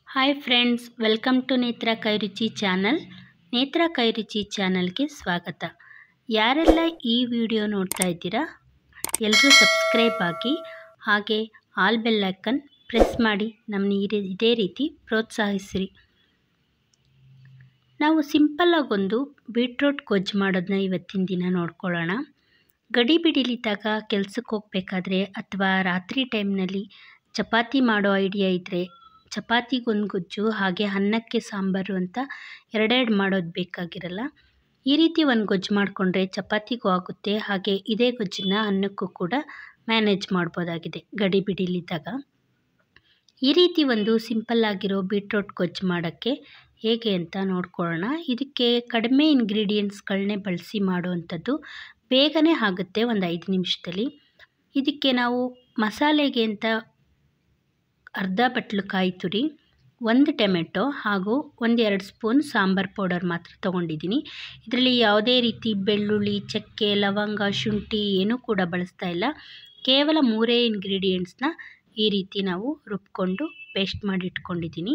hi friends welcome to ನೇತ್ರ ಕೈರುಚಿ channel ನೇತ್ರ ಕೈರುಚಿ ಚಾನಲ್ಗೆ ಸ್ವಾಗತ ಯಾರೆಲ್ಲ ಈ ವಿಡಿಯೋ ನೋಡ್ತಾ ಇದ್ದೀರಾ ಎಲ್ಲರೂ ಸಬ್ಸ್ಕ್ರೈಬ್ ಆಗಿ ಹಾಗೆ ಆಲ್ ಬೆಲ್ ಐಕನ್ ಪ್ರೆಸ್ ಮಾಡಿ ನಮ್ಮನ್ನ ಈ ರೀ- ಇದೇ ರೀತಿ ಪ್ರೋತ್ಸಾಹಿಸಿರಿ ನಾವು ಸಿಂಪಲ್ಲಾಗೊಂದು ಬೀಟ್ರೂಟ್ ಗೊಜ್ಜು ಮಾಡೋದನ್ನ ಇವತ್ತಿನ ದಿನ ನೋಡ್ಕೊಳ್ಳೋಣ ಗಡಿ ಬಿಡಿಲಿದ್ದಾಗ ಕೆಲ್ಸಕ್ಕೆ ಹೋಗಬೇಕಾದ್ರೆ ಅಥವಾ ರಾತ್ರಿ ಟೈಮ್ನಲ್ಲಿ ಚಪಾತಿ ಮಾಡೋ ಐಡಿಯಾ ಇದ್ದರೆ ಚಪಾತಿಗೊಂದು ಗೊಜ್ಜು ಹಾಗೆ ಅನ್ನಕ್ಕೆ ಸಾಂಬಾರು ಅಂತ ಎರಡೆರಡು ಮಾಡೋದು ಬೇಕಾಗಿರಲ್ಲ ಈ ರೀತಿ ಒಂದು ಗೊಜ್ಜು ಮಾಡಿಕೊಂಡ್ರೆ ಚಪಾತಿಗೂ ಆಗುತ್ತೆ ಹಾಗೆ ಇದೇ ಗೊಜ್ಜನ್ನ ಅನ್ನಕ್ಕೂ ಕೂಡ ಮ್ಯಾನೇಜ್ ಮಾಡ್ಬೋದಾಗಿದೆ ಗಡಿ ಬಿಡಿಲಿದ್ದಾಗ ಈ ರೀತಿ ಒಂದು ಸಿಂಪಲ್ ಆಗಿರೋ ಬೀಟ್ರೋಟ್ ಗೊಜ್ಜು ಮಾಡೋಕ್ಕೆ ಹೇಗೆ ಅಂತ ನೋಡ್ಕೊಳ್ಳೋಣ ಇದಕ್ಕೆ ಕಡಿಮೆ ಇಂಗ್ರೀಡಿಯೆಂಟ್ಸ್ಗಳನ್ನೇ ಬಳಸಿ ಮಾಡುವಂಥದ್ದು ಬೇಗನೆ ಆಗುತ್ತೆ ಒಂದು ಐದು ನಿಮಿಷದಲ್ಲಿ ಇದಕ್ಕೆ ನಾವು ಮಸಾಲೆಗೆ ಅಂತ ಅರ್ಧ ಬಟ್ಲು ಕಾಯಿ ತುರಿ ಒಂದು ಟೊಮೆಟೊ ಹಾಗೂ ಒಂದೆರಡು ಸ್ಪೂನ್ ಸಾಂಬಾರ್ ಪೌಡರ್ ಮಾತ್ರ ತೊಗೊಂಡಿದ್ದೀನಿ ಇದರಲ್ಲಿ ಯಾವುದೇ ರೀತಿ ಬೆಳ್ಳುಳ್ಳಿ ಚಕ್ಕೆ ಲವಂಗ ಶುಂಠಿ ಏನೂ ಕೂಡ ಬಳಸ್ತಾ ಇಲ್ಲ ಕೇವಲ ಮೂರೇ ಇಂಗ್ರೀಡಿಯೆಂಟ್ಸ್ನ ಈ ರೀತಿ ನಾವು ರುಬ್ಕೊಂಡು ಪೇಸ್ಟ್ ಮಾಡಿ ಇಟ್ಕೊಂಡಿದ್ದೀನಿ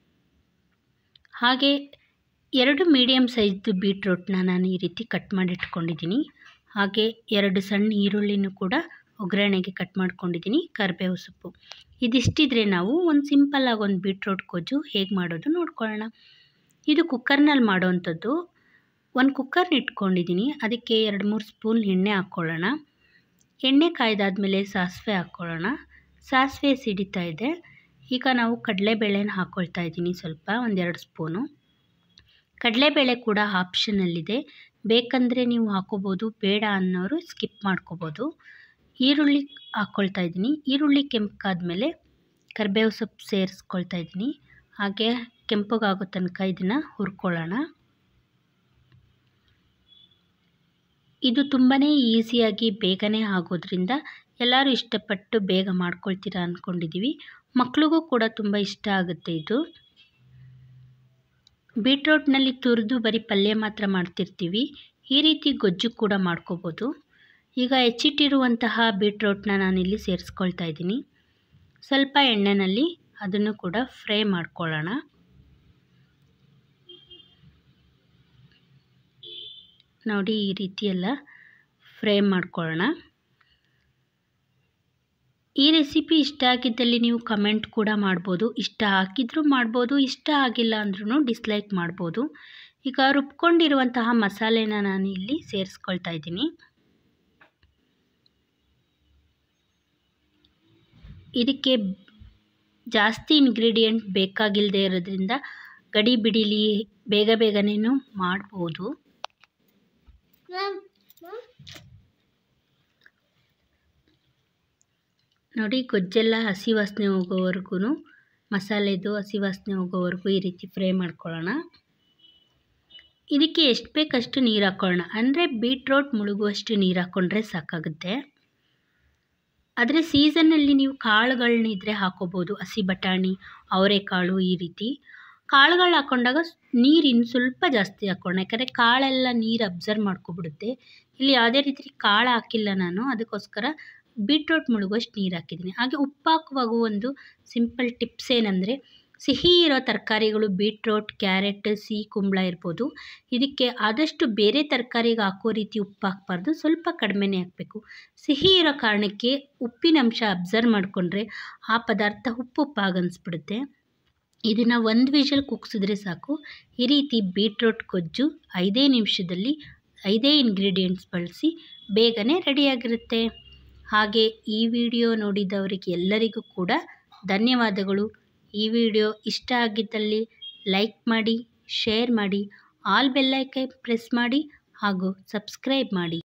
ಹಾಗೆ ಎರಡು ಮೀಡಿಯಮ್ ಸೈಜ್ದು ಬೀಟ್ರೋಟ್ನ ನಾನು ಈ ರೀತಿ ಕಟ್ ಮಾಡಿ ಇಟ್ಕೊಂಡಿದ್ದೀನಿ ಹಾಗೆ ಎರಡು ಸಣ್ಣ ಈರುಳ್ಳಿನೂ ಕೂಡ ಒಗ್ಗರಣೆಗೆ ಕಟ್ ಮಾಡ್ಕೊಂಡಿದ್ದೀನಿ ಕರಿಬೇವು ಸೊಪ್ಪು ಇದಿಷ್ಟಿದ್ರೆ ನಾವು ಒಂದು ಸಿಂಪಲ್ಲಾಗಿ ಒಂದು ಬೀಟ್ರೋಟ್ ಗೊಜ್ಜು ಹೇಗೆ ಮಾಡೋದು ನೋಡ್ಕೊಳ್ಳೋಣ ಇದು ಕುಕ್ಕರ್ನಲ್ಲಿ ಮಾಡೋವಂಥದ್ದು ಒಂದು ಕುಕ್ಕರ್ನ ಇಟ್ಕೊಂಡಿದ್ದೀನಿ ಅದಕ್ಕೆ ಎರಡು ಮೂರು ಸ್ಪೂನ್ ಎಣ್ಣೆ ಹಾಕ್ಕೊಳ್ಳೋಣ ಎಣ್ಣೆ ಕಾಯ್ದಾದ್ಮೇಲೆ ಸಾಸಿವೆ ಹಾಕ್ಕೊಳ್ಳೋಣ ಸಾಸಿವೆ ಸಿಡಿತಾ ಇದೆ ಈಗ ನಾವು ಕಡಲೆಬೇಳೆನ ಹಾಕ್ಕೊಳ್ತಾ ಇದ್ದೀನಿ ಸ್ವಲ್ಪ ಒಂದೆರಡು ಸ್ಪೂನು ಕಡಲೆಬೇಳೆ ಕೂಡ ಆಪ್ಷನಲ್ಲಿದೆ ಬೇಕಂದರೆ ನೀವು ಹಾಕೋಬೋದು ಬೇಡ ಅನ್ನೋರು ಸ್ಕಿಪ್ ಮಾಡ್ಕೋಬೋದು ಈರುಳ್ಳಿ ಹಾಕ್ಕೊಳ್ತಾ ಇದ್ದೀನಿ ಈರುಳ್ಳಿ ಕೆಂಪಗಾದ್ಮೇಲೆ ಕರಿಬೇವು ಸೊಪ್ಪು ಸೇರಿಸ್ಕೊಳ್ತಾ ಇದ್ದೀನಿ ಹಾಗೆ ಕೆಂಪಗಾಗೋ ತನಕ ಇದನ್ನು ಹುರ್ಕೊಳ್ಳೋಣ ಇದು ತುಂಬಾ ಈಸಿಯಾಗಿ ಬೇಗನೆ ಆಗೋದ್ರಿಂದ ಎಲ್ಲರೂ ಇಷ್ಟಪಟ್ಟು ಬೇಗ ಮಾಡ್ಕೊಳ್ತೀರಾ ಅಂದ್ಕೊಂಡಿದ್ದೀವಿ ಮಕ್ಳಿಗೂ ಕೂಡ ತುಂಬ ಇಷ್ಟ ಆಗುತ್ತೆ ಇದು ಬೀಟ್ರೋಟ್ನಲ್ಲಿ ತುರಿದು ಬರೀ ಪಲ್ಯ ಮಾತ್ರ ಮಾಡ್ತಿರ್ತೀವಿ ಈ ರೀತಿ ಗೊಜ್ಜು ಕೂಡ ಮಾಡ್ಕೋಬೋದು ಈಗ ಹೆಚ್ಚಿಟ್ಟಿರುವಂತಹ ಬೀಟ್ರೋಟ್ನ ನಾನಿಲ್ಲಿ ಸೇರಿಸ್ಕೊಳ್ತಾ ಇದ್ದೀನಿ ಸ್ವಲ್ಪ ಎಣ್ಣೆಯಲ್ಲಿ ಅದನ್ನು ಕೂಡ ಫ್ರೈ ಮಾಡ್ಕೊಳ್ಳೋಣ ನೋಡಿ ಈ ರೀತಿ ಎಲ್ಲ ಫ್ರೈ ಮಾಡ್ಕೊಳ್ಳೋಣ ಈ ರೆಸಿಪಿ ಇಷ್ಟ ಆಗಿದ್ದಲ್ಲಿ ನೀವು ಕಮೆಂಟ್ ಕೂಡ ಮಾಡ್ಬೋದು ಇಷ್ಟ ಹಾಕಿದ್ರೂ ಮಾಡ್ಬೋದು ಇಷ್ಟ ಆಗಿಲ್ಲ ಅಂದ್ರೂ ಡಿಸ್ಲೈಕ್ ಮಾಡ್ಬೋದು ಈಗ ರುಬ್ಕೊಂಡಿರುವಂತಹ ಮಸಾಲೆನ ನಾನು ಇಲ್ಲಿ ಸೇರಿಸ್ಕೊಳ್ತಾ ಇದ್ದೀನಿ ಇದಕ್ಕೆ ಜಾಸ್ತಿ ಇಂಗ್ರೀಡಿಯೆಂಟ್ ಬೇಕಾಗಿಲ್ಲದೆ ಇರೋದ್ರಿಂದ ಗಡಿ ಬಿಡಿಲಿ ಬೇಗ ಬೇಗನೇನು ಮಾಡ್ಬೋದು ನೋಡಿ ಗೊಜ್ಜೆಲ್ಲ ಹಸಿ ವಾಸನೆ ಹೋಗೋವರೆಗೂ ಮಸಾಲೆದು ಹಸಿ ವಾಸನೆ ಹೋಗೋವರೆಗೂ ಈ ರೀತಿ ಫ್ರೈ ಮಾಡ್ಕೊಳ್ಳೋಣ ಇದಕ್ಕೆ ಎಷ್ಟು ಬೇಕಷ್ಟು ನೀರು ಹಾಕ್ಕೊಳ್ಳೋಣ ಅಂದರೆ ಬೀಟ್ರೋಟ್ ಮುಳುಗುವಷ್ಟು ನೀರು ಹಾಕ್ಕೊಂಡ್ರೆ ಸಾಕಾಗುತ್ತೆ ಆದರೆ ಸೀಸನ್ನಲ್ಲಿ ನೀವು ಕಾಳುಗಳನ್ನಿದ್ರೆ ಹಾಕೋಬೋದು ಹಸಿ ಬಟಾಣಿ ಅವರೆಕಾಳು ಈ ರೀತಿ ಕಾಳುಗಳು ಹಾಕ್ಕೊಂಡಾಗ ನೀರು ಇನ್ನು ಸ್ವಲ್ಪ ಜಾಸ್ತಿ ಹಾಕ್ಕೊಳ್ಳೋಣ ಯಾಕಂದರೆ ಕಾಳೆಲ್ಲ ನೀರು ಅಬ್ಸರ್ವ್ ಮಾಡ್ಕೊಬಿಡುತ್ತೆ ಇಲ್ಲಿ ಯಾವುದೇ ರೀತಿ ಕಾಳು ಹಾಕಿಲ್ಲ ನಾನು ಅದಕ್ಕೋಸ್ಕರ ಬೀಟ್ರೋಟ್ ಮುಳುಗುವಷ್ಟು ನೀರು ಹಾಕಿದ್ದೀನಿ ಹಾಗೆ ಉಪ್ಪು ಹಾಕುವಾಗ ಒಂದು ಸಿಂಪಲ್ ಟಿಪ್ಸ್ ಏನಂದರೆ ಸಿಹಿ ಇರೋ ತರಕಾರಿಗಳು ಬೀಟ್ರೋಟ್ ಕ್ಯಾರೆಟ್ ಸಿಹಿ ಕುಂಬಳ ಇರ್ಬೋದು ಇದಕ್ಕೆ ಆದಷ್ಟು ಬೇರೆ ತರಕಾರಿಗೆ ಹಾಕೋ ರೀತಿ ಉಪ್ಪು ಹಾಕಬಾರ್ದು ಸ್ವಲ್ಪ ಕಡಿಮೆನೇ ಹಾಕಬೇಕು ಸಿಹಿ ಇರೋ ಕಾರಣಕ್ಕೆ ಉಪ್ಪಿನಂಶ ಅಬ್ಸರ್ವ್ ಮಾಡಿಕೊಂಡ್ರೆ ಆ ಪದಾರ್ಥ ಉಪ್ಪು ಉಪ್ಪಾಗಿ ಅನಿಸ್ಬಿಡುತ್ತೆ ಇದನ್ನು ಒಂದು ವಿಷಲ್ ಕುಗ್ಸಿದ್ರೆ ಸಾಕು ಈ ರೀತಿ ಬೀಟ್ರೋಟ್ ಗೊಜ್ಜು ಐದೇ ನಿಮಿಷದಲ್ಲಿ ಐದೇ ಇಂಗ್ರೀಡಿಯೆಂಟ್ಸ್ ಬಳಸಿ ಬೇಗನೆ ರೆಡಿಯಾಗಿರುತ್ತೆ ಹಾಗೆ ಈ ವಿಡಿಯೋ ನೋಡಿದವರಿಗೆ ಎಲ್ಲರಿಗೂ ಕೂಡ ಧನ್ಯವಾದಗಳು ಈ ವಿಡಿಯೋ ಇಷ್ಟ ಆಗಿದ್ದಲ್ಲಿ ಲೈಕ್ ಮಾಡಿ ಶೇರ್ ಮಾಡಿ ಆಲ್ ಬೆಲ್ಲೈಕೈ ಪ್ರೆಸ್ ಮಾಡಿ ಹಾಗೂ ಸಬ್ಸ್ಕ್ರೈಬ್ ಮಾಡಿ